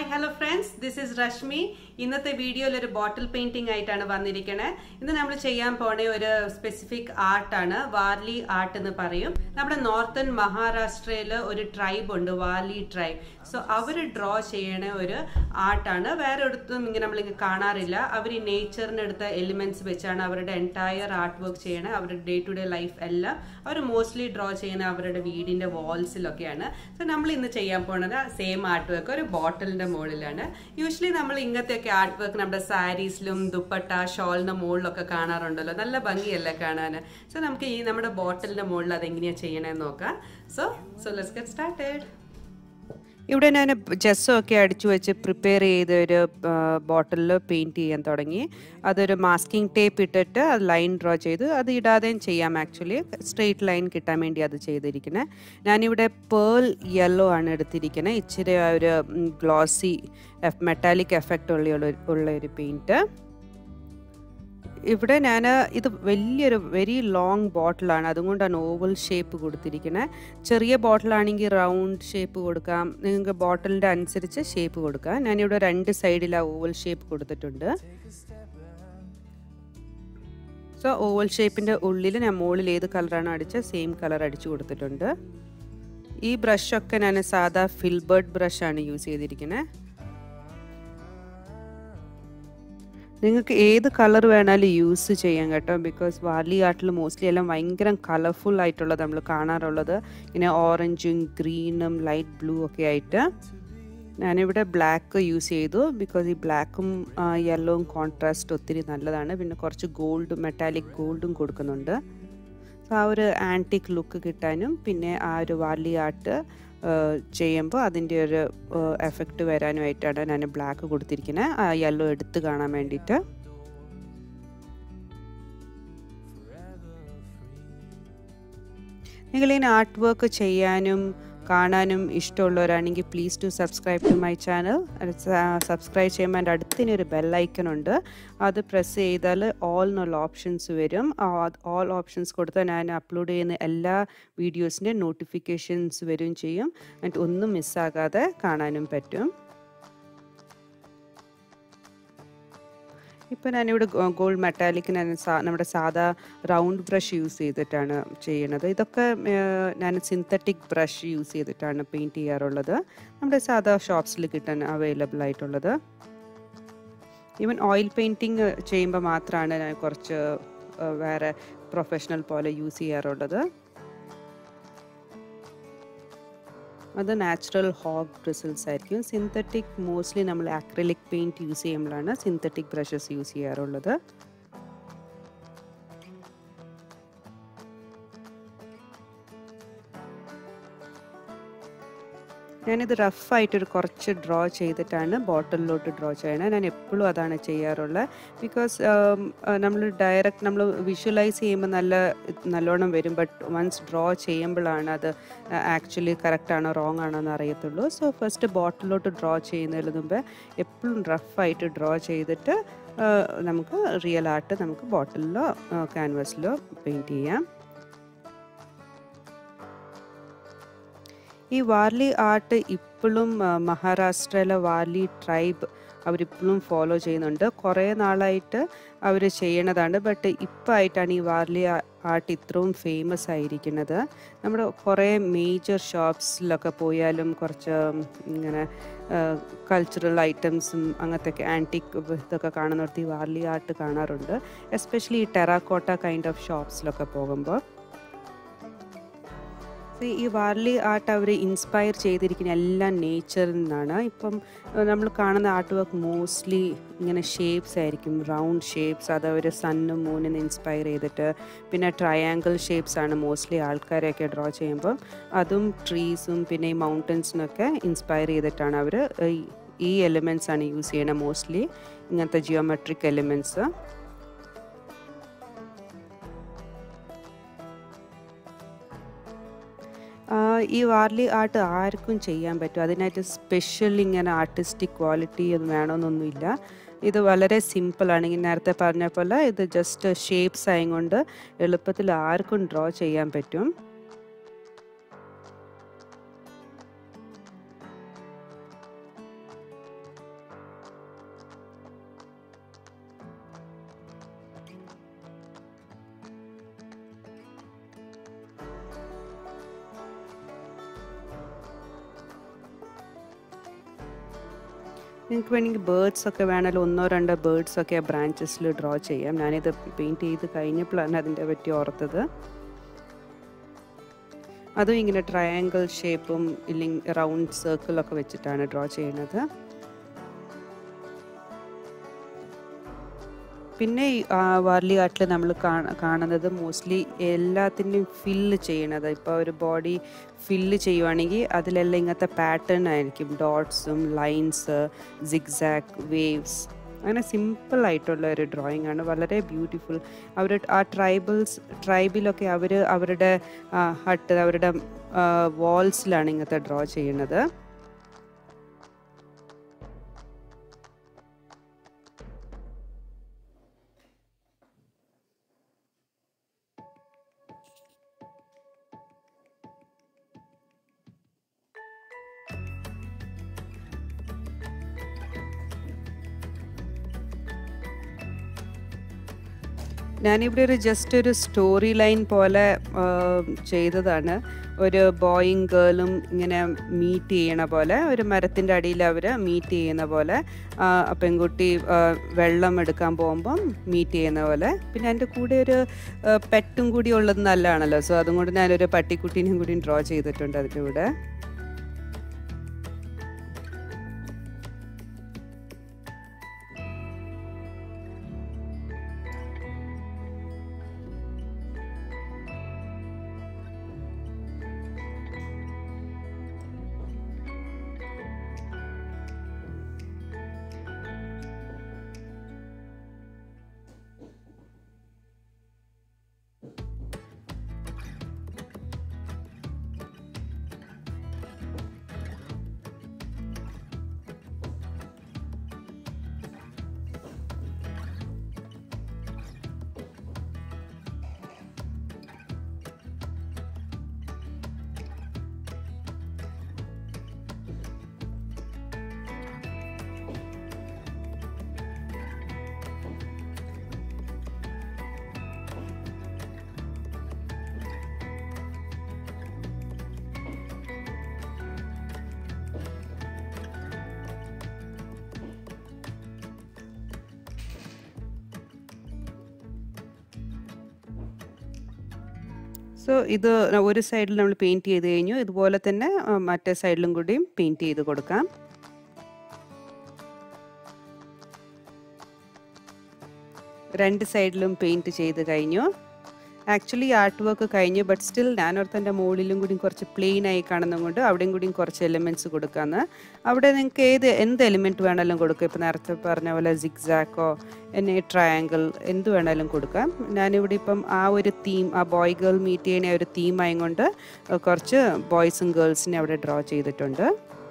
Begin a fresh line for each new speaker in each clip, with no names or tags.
Hi hello friends this is Rashmi ഇന്നത്തെ വീഡിയോയിൽ ഒരു ബോട്ടിൽ പെയിന്റിംഗ് ആയിട്ടാണ് വന്നിരിക്കണേ ഇന്ന് നമ്മൾ ചെയ്യാൻ പോണ ഒരു സ്പെസിഫിക് ആർട്ടാണ് വാർലി ആർട്ട് എന്ന് പറയും നമ്മുടെ നോർത്തേൺ മഹാരാഷ്ട്രയിൽ ഒരു ട്രൈബ് ഉണ്ട് വാർലി ട്രൈബ് സോ അവർ ഡ്രോ ചെയ്യണ ഒരു ആർട്ടാണ് വേറെ ഒരിടത്തും ഇങ്ങനെ നമ്മളിങ്ങനെ കാണാറില്ല അവർ ഈ നേച്ചറിന് എടുത്ത എലിമെന്റ്സ് വെച്ചാണ് അവരുടെ എൻറ്റയർ ആർട്ട് വർക്ക് ചെയ്യണേ അവരുടെ ഡേ ടു ഡേ ലൈഫ് എല്ലാം അവർ മോസ്റ്റ്ലി ഡ്രോ ചെയ്യുന്ന അവരുടെ വീടിന്റെ വാൾസിലൊക്കെയാണ് സോ നമ്മൾ ഇന്ന് ചെയ്യാൻ പോണത് സെയിം ആർട്ട് വർക്ക് ഒരു ബോട്ടിലിന്റെ മുകളിലാണ് യൂഷ്വലി നമ്മൾ ഇങ്ങനത്തെയൊക്കെ ആർട്ട് വർക്ക് നമ്മുടെ സാരീസിലും ദുപ്പട്ട ഷോളിന്റെ മുകളിലൊക്കെ കാണാറുണ്ടല്ലോ നല്ല ഭംഗിയല്ലേ കാണാൻ സോ നമുക്ക് ഈ നമ്മുടെ ബോട്ടിലിന്റെ മുകളിൽ അതെങ്ങനെയാ ചെയ്യണമെന്ന് നോക്കാം so so let's get started ഇവിടെ ഞാൻ ജസ്സൊക്കെ അടിച്ചു വെച്ച് പ്രിപ്പയർ ചെയ്ത ഒരു ബോട്ടിലിൽ പെയിൻറ് ചെയ്യാൻ തുടങ്ങി അതൊരു മാസ്കിംഗ് ടേപ്പ് ഇട്ടിട്ട് അത് ലൈൻ ഡ്രോ ചെയ്ത് അത് ഇടാതെയും ചെയ്യാം ആക്ച്വലി സ്ട്രെയിറ്റ് ലൈൻ കിട്ടാൻ വേണ്ടി അത് ചെയ്തിരിക്കുന്നത് ഞാനിവിടെ പേൾ യെല്ലോ ആണ് എടുത്തിരിക്കുന്നത് ഇച്ചിരി ഒരു ഗ്ലോസി മെറ്റാലിക് എഫക്റ്റ് ഉള്ള ഉള്ള ഒരു പെയിൻറ്റ് ഇവിടെ ഞാൻ ഇത് വലിയൊരു വെരി ലോങ് ബോട്ടിലാണ് അതുകൊണ്ടാണ് ഓവൽ ഷേപ്പ് കൊടുത്തിരിക്കുന്നത് ചെറിയ ബോട്ടിലാണെങ്കിൽ റൗണ്ട് ഷേപ്പ് കൊടുക്കാം നിങ്ങൾക്ക് ബോട്ടിലിൻ്റെ അനുസരിച്ച് ഷേപ്പ് കൊടുക്കാം ഞാനിവിടെ രണ്ട് സൈഡിൽ ആ ഓവൽ ഷേപ്പ് കൊടുത്തിട്ടുണ്ട് സോ ഓവൽ ഷേപ്പിൻ്റെ ഉള്ളിൽ ഞാൻ മുകളിൽ ഏത് കളറാണ് അടിച്ചത് സെയിം കളർ അടിച്ചു കൊടുത്തിട്ടുണ്ട് ഈ ബ്രഷൊക്കെ ഞാൻ സാധാ ഫിൽബേർഡ് ബ്രഷാണ് യൂസ് ചെയ്തിരിക്കുന്നത് നിങ്ങൾക്ക് ഏത് കളർ വേണാലും യൂസ് ചെയ്യാം കേട്ടോ ബിക്കോസ് വാർലി ആർട്ടിൽ മോസ്റ്റ്ലി എല്ലാം ഭയങ്കര കളർഫുൾ ആയിട്ടുള്ളത് നമ്മൾ കാണാറുള്ളത് ഇങ്ങനെ ഓറഞ്ചും ഗ്രീനും ലൈറ്റ് ബ്ലൂ ഒക്കെ ആയിട്ട് ഞാനിവിടെ ബ്ലാക്ക് യൂസ് ചെയ്തു ബിക്കോസ് ഈ ബ്ലാക്കും യെല്ലോവും കോൺട്രാസ്റ്റ് ഒത്തിരി നല്ലതാണ് പിന്നെ കുറച്ച് ഗോൾഡ് മെറ്റാലിക് ഗോൾഡും കൊടുക്കുന്നുണ്ട് സോ ആ ഒരു ആൻറ്റിക് ലുക്ക് കിട്ടാനും പിന്നെ ആ ഒരു വാർലി ആർട്ട് ചെയ്യുമ്പോൾ അതിൻ്റെ ഒരു എഫക്റ്റ് വരാനുമായിട്ടാണ് ഞാൻ ബ്ലാക്ക് കൊടുത്തിരിക്കുന്നത് ആ യെല്ലോ എടുത്ത് കാണാൻ വേണ്ടിയിട്ട് നിങ്ങളിങ്ങനെ ആർട്ട് വർക്ക് ചെയ്യാനും കാണാനും ഇഷ്ടമുള്ളവരാണെങ്കിൽ please to subscribe to my channel subscribe ചെയ്യുമ്പോൾ എൻ്റെ അടുത്തിന് ഒരു ബെല്ലൈക്കൺ ഉണ്ട് അത് പ്രസ് ചെയ്താൽ ഓൾ എന്നുള്ള ഓപ്ഷൻസ് വരും ഓൾ ഓപ്ഷൻസ് കൊടുത്താൽ ഞാൻ അപ്ലോഡ് ചെയ്യുന്ന എല്ലാ വീഡിയോസിൻ്റെ നോട്ടിഫിക്കേഷൻസ് വരും ചെയ്യും എന്നിട്ട് ഒന്നും മിസ്സാകാതെ കാണാനും പറ്റും ഇപ്പോൾ ഞാനിവിടെ ഗോൾഡ് മെറ്റാലിക് ഞാൻ നമ്മുടെ സാധാ റൗണ്ട് ബ്രഷ് യൂസ് ചെയ്തിട്ടാണ് ചെയ്യണത് ഇതൊക്കെ ഞാൻ സിന്തറ്റിക് ബ്രഷ് യൂസ് ചെയ്തിട്ടാണ് പെയിൻറ്റ് ചെയ്യാറുള്ളത് നമ്മുടെ സാധാ ഷോപ്സിൽ കിട്ടാൻ അവൈലബിൾ ആയിട്ടുള്ളത് ഈവൻ ഓയിൽ പെയിൻറ്റിങ് ചെയ്യുമ്പോൾ മാത്രമാണ് ഞാൻ കുറച്ച് വേറെ പ്രൊഫഷണൽ പോലെ യൂസ് ചെയ്യാറുള്ളത് അത് നാച്ചുറൽ ഹോഗ് ബ്രിസിൽസ് ആയിരിക്കും സിന്തറ്റിക് മോസ്റ്റ്ലി നമ്മൾ ആക്രിലിക് പെയിൻറ്റ് യൂസ് ചെയ്യുമ്പോഴാണ് സിന്തറ്റിക് ബ്രഷസ് യൂസ് ചെയ്യാറുള്ളത് ഞാനിത് റഫായിട്ടൊരു കുറച്ച് ഡ്രോ ചെയ്തിട്ടാണ് ബോട്ടിലിലോട്ട് ഡ്രോ ചെയ്യണത് ഞാൻ എപ്പോഴും അതാണ് ചെയ്യാറുള്ളത് ബിക്കോസ് നമ്മൾ ഡയറക്റ്റ് നമ്മൾ വിഷ്വലൈസ് ചെയ്യുമ്പോൾ നല്ല നല്ലോണം വരും ബട്ട് വൺസ് ഡ്രോ ചെയ്യുമ്പോഴാണ് അത് ആക്ച്വലി കറക്റ്റ് ആണോ റോങ് ആണോ എന്ന് അറിയത്തുള്ളൂ സോ ഫസ്റ്റ് ബോട്ടിലോട്ട് ഡ്രോ ചെയ്യുന്നതിന് മുമ്പ് എപ്പോഴും റഫായിട്ട് ഡ്രോ ചെയ്തിട്ട് നമുക്ക് റിയൽ ആർട്ട് നമുക്ക് ബോട്ടിലിലോ ക്യാൻവാസിലോ പെയിൻറ്റ് ചെയ്യാം ഈ വാർലി ആർട്ട് ഇപ്പോഴും മഹാരാഷ്ട്രയിലെ വാർലി ട്രൈബ് അവരിപ്പോഴും ഫോളോ ചെയ്യുന്നുണ്ട് കുറേ നാളായിട്ട് അവർ ചെയ്യണതാണ് ബട്ട് ഇപ്പം ആയിട്ടാണ് ഈ വാർലി ആർട്ട് ഇത്രയും ഫേമസ് ആയിരിക്കുന്നത് നമ്മുടെ കുറേ മേജർ ഷോപ്സിലൊക്കെ പോയാലും കുറച്ച് ഇങ്ങനെ കൾച്ചറൽ ഐറ്റംസും അങ്ങനത്തെ ആൻറ്റിക് ഇതൊക്കെ കാണുന്നിടത്ത് ഈ വാർലി ആർട്ട് കാണാറുണ്ട് എസ്പെഷ്യലി ഈ ടെറാക്കോട്ട കൈൻഡ് ഓഫ് ഷോപ്സിലൊക്കെ പോകുമ്പോൾ ഈ വാർലി ആർട്ട് അവർ ഇൻസ്പയർ ചെയ്തിരിക്കുന്ന എല്ലാം നേച്ചറിൽ നിന്നാണ് ഇപ്പം നമ്മൾ കാണുന്ന ആർട്ട് വർക്ക് മോസ്റ്റ്ലി ഇങ്ങനെ ഷേപ്സ് ആയിരിക്കും റൗണ്ട് ഷേപ്സ് അത് അവർ സണ്ണും മൂന്നിന് ഇൻസ്പയർ ചെയ്തിട്ട് പിന്നെ ട്രയാങ്കിൾ ഷേപ്സ് ആണ് മോസ്റ്റ്ലി ആൾക്കാരെയൊക്കെ ഡ്രോ ചെയ്യുമ്പം അതും ട്രീസും പിന്നെ ഈ മൗണ്ടൻസിനൊക്കെ ഇൻസ്പയർ ചെയ്തിട്ടാണ് അവർ ഈ എലിമെൻറ്റ്സ് ആണ് യൂസ് ചെയ്യണത് മോസ്റ്റ്ലി ഇങ്ങനത്തെ ജിയോമെട്രിക് എലിമെൻറ്റ്സ് ഈ വാർലി ആർട്ട് ആർക്കും ചെയ്യാൻ പറ്റും അതിനായിട്ട് സ്പെഷ്യൽ ഇങ്ങനെ ആർട്ടിസ്റ്റിക് ക്വാളിറ്റി ഒന്നും വേണമെന്നൊന്നുമില്ല ഇത് വളരെ സിമ്പിളാണ് ഇങ്ങനെ നേരത്തെ പറഞ്ഞ പോലെ ഇത് ജസ്റ്റ് ഷേപ്സ് ആയതുകൊണ്ട് എളുപ്പത്തിൽ ആർക്കും ഡ്രോ ചെയ്യാൻ പറ്റും നിങ്ങൾക്ക് വേണമെങ്കിൽ ബേർഡ്സ് ഒക്കെ വേണമെങ്കിൽ ഒന്നോ രണ്ടോ ബേർഡ്സ് ഒക്കെ ബ്രാഞ്ചസിൽ ഡ്രോ ചെയ്യാം ഞാനിത് പെയിൻറ്റ് ചെയ്ത് കഴിഞ്ഞപ്പോഴാണ് അതിൻ്റെ പറ്റി ഓർത്തത് അതും ഇങ്ങനെ ട്രയാങ്കിൾ ഷേപ്പും ഇല്ലെങ്കിൽ റൗണ്ട് സർക്കിളൊക്കെ വെച്ചിട്ടാണ് ഡ്രോ ചെയ്യുന്നത് പിന്നെ ഈ വാർലി ആർട്ടിൽ നമ്മൾ കാണുന്നത് മോസ്റ്റ്ലി എല്ലാത്തിൻ്റെയും ഫില്ല് ചെയ്യണത് ഇപ്പോൾ ഒരു ബോഡി ഫില്ല് ചെയ്യുവാണെങ്കിൽ അതിലെല്ലാം ഇങ്ങനത്തെ പാറ്റേൺ ആയിരിക്കും ഡോട്ട്സും ലൈൻസ് സിഗ്സാക്ക് വേവ്സ് അങ്ങനെ സിമ്പിൾ ആയിട്ടുള്ള ഒരു ഡ്രോയിങ് ആണ് വളരെ ബ്യൂട്ടിഫുൾ അവർ ആ ട്രൈബൽസ് ട്രൈബിലൊക്കെ അവർ അവരുടെ ഹട്ട് അവരുടെ വാൾസിലാണ് ഇങ്ങനത്തെ ഡ്രോ ചെയ്യുന്നത് ഞാനിവിടെ ഒരു ജസ്റ്റ് ഒരു സ്റ്റോറി ലൈൻ പോലെ ചെയ്തതാണ് ഒരു ബോയും ഗേളും ഇങ്ങനെ മീറ്റ് ചെയ്യണ പോലെ ഒരു മരത്തിൻ്റെ അടിയിൽ അവർ മീറ്റ് ചെയ്യുന്ന പോലെ പെൺകുട്ടി വെള്ളം എടുക്കാൻ പോകുമ്പം മീറ്റ് ചെയ്യുന്ന പോലെ പിന്നെ എൻ്റെ കൂടെ ഒരു പെറ്റും കൂടി ഉള്ളത് നല്ലതാണല്ലോ സോ അതുകൊണ്ട് ഞാനൊരു പട്ടിക്കുട്ടീനെയും കൂടി ഡ്രോ ചെയ്തിട്ടുണ്ട് അതിൻ്റെ കൂടെ സോ ഇത് ഒരു സൈഡിൽ നമ്മൾ പെയിൻറ്റ് ചെയ്ത് കഴിഞ്ഞു ഇതുപോലെ തന്നെ മറ്റേ സൈഡിലും കൂടിയും പെയിൻറ്റ് ചെയ്ത് കൊടുക്കാം രണ്ട് സൈഡിലും പെയിൻറ്റ് ചെയ്ത് കഴിഞ്ഞു ആക്ച്വലി ആർട്ട് വർക്ക് കഴിഞ്ഞു ബട്ട് സ്റ്റിൽ ഞാനോർത്ത് എൻ്റെ മുകളിലും കൂടി കുറച്ച് പ്ലെയിൻ ആയി കാണുന്നതുകൊണ്ട് അവിടെയും കൂടിയും കുറച്ച് എലിമെൻറ്റ്സ് കൊടുക്കാമെന്ന് അവിടെ നിങ്ങൾക്ക് ഏത് എന്ത് എലിമെൻറ്റ് വേണമെങ്കിലും കൊടുക്കാം ഇപ്പോൾ നേരത്തെ പറഞ്ഞ പോലെ സിഗ്സാക്കോ എന്നെ ട്രയാങ്കിൾ എന്ത് വേണമെങ്കിലും കൊടുക്കാം ഞാനിവിടെ ഇപ്പം ആ ഒരു തീം ആ ബോയ് ഗേൾ മീറ്റ് ചെയ്യണ ഒരു തീം കൊണ്ട് കുറച്ച് ബോയ്സും ഗേൾസിനെ അവിടെ ഡ്രോ ചെയ്തിട്ടുണ്ട്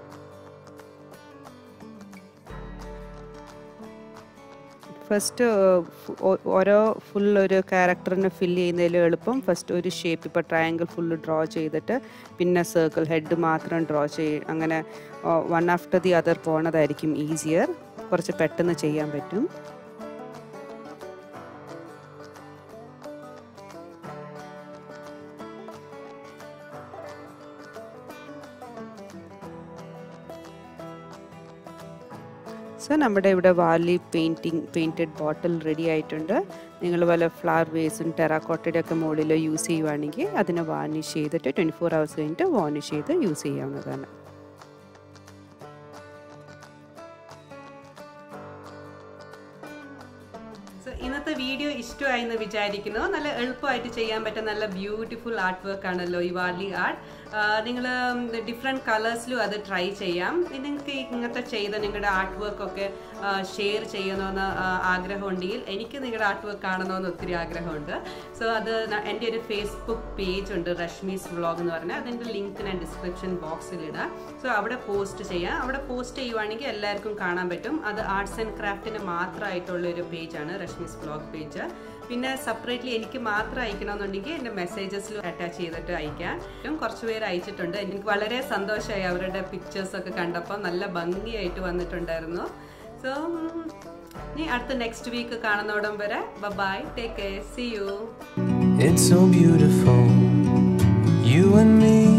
ഫസ്റ്റ് ഓരോ ഫുൾ ഒരു ക്യാരക്ടറിനെ ഫില്ല് ചെയ്യുന്നതിൽ എളുപ്പം ഫസ്റ്റ് ഒരു ഷേപ്പ് ഇപ്പോൾ ട്രയാങ്കിൾ ഫുള്ള് ഡ്രോ ചെയ്തിട്ട് പിന്നെ സർക്കിൾ ഹെഡ് മാത്രം ഡ്രോ ചെയ്യും അങ്ങനെ വൺ ആഫ്റ്റർ ദി അതർ പോണതായിരിക്കും ഈസിയർ കുറച്ച് പെട്ടെന്ന് ചെയ്യാൻ പറ്റും സോ നമ്മുടെ ഇവിടെ Warli painting painted bottle ready ആയിട്ടുണ്ട് നിങ്ങൾ വല്ല ഫ്ലവർ വേസും ടെറാക്കോട്ടയുടെ ഒക്കെ മുകളിൽ യൂസ് ചെയ്യുവാണെങ്കിൽ അതിനെ വാർണിഷ് ചെയ്തിട്ട് ട്വൻറ്റി ഫോർ ഹവേഴ്സ് കഴിഞ്ഞിട്ട് വാർണിഷ് ചെയ്ത് യൂസ് ചെയ്യാവുന്നതാണ് ഇന്നത്തെ വീഡിയോ ഇഷ്ടമായി എന്ന് വിചാരിക്കുന്നു നല്ല എളുപ്പമായിട്ട് ചെയ്യാൻ പറ്റുന്ന നല്ല ബ്യൂട്ടിഫുൾ ആർട്ട് വർക്ക് ആണല്ലോ ഈ വാർലി ആർട്ട് നിങ്ങൾ ഡിഫറെൻറ്റ് കളേഴ്സിലും അത് ട്രൈ ചെയ്യാം നിങ്ങൾക്ക് ഇങ്ങനത്തെ ചെയ്ത നിങ്ങളുടെ ആർട്ട് വർക്ക് ഒക്കെ ഷെയർ ചെയ്യണമെന്ന് ആഗ്രഹമുണ്ടെങ്കിൽ എനിക്ക് നിങ്ങളുടെ ആർട്ട് വർക്ക് കാണണമെന്ന് ഒത്തിരി ആഗ്രഹമുണ്ട് സോ അത് എൻ്റെ ഒരു ഫേസ്ബുക്ക് പേജ് ഉണ്ട് റഷ്മീസ് വ്ളോഗ് എന്ന് പറഞ്ഞാൽ അതിൻ്റെ ലിങ്ക് ഞാൻ ഡിസ്ക്രിപ്ഷൻ ബോക്സിൽ ഇടാം സോ അവിടെ പോസ്റ്റ് ചെയ്യാം അവിടെ പോസ്റ്റ് ചെയ്യുവാണെങ്കിൽ എല്ലാവർക്കും കാണാൻ പറ്റും അത് ആർട്സ് ആൻഡ് ക്രാഫ്റ്റിന് മാത്രമായിട്ടുള്ള ഒരു പേജാണ് റഷ്മീസ് വ്ളോഗ് പേജ് പിന്നെ സെപ്പറേറ്റ്ലി എനിക്ക് മാത്രം അയക്കണമെന്നുണ്ടെങ്കിൽ എൻ്റെ മെസ്സേജസിൽ അറ്റാച്ച് ചെയ്തിട്ട് അയക്കാം കുറച്ച് പേര് അയച്ചിട്ടുണ്ട് എനിക്ക് വളരെ സന്തോഷമായി അവരുടെ പിക്ചേഴ്സ് ഒക്കെ കണ്ടപ്പോൾ നല്ല ഭംഗിയായിട്ട് വന്നിട്ടുണ്ടായിരുന്നു സോ ഇനി അടുത്ത നെക്സ്റ്റ് വീക്ക് കാണുന്നോടം വരെ bye take care see you
It's so beautiful, you and me.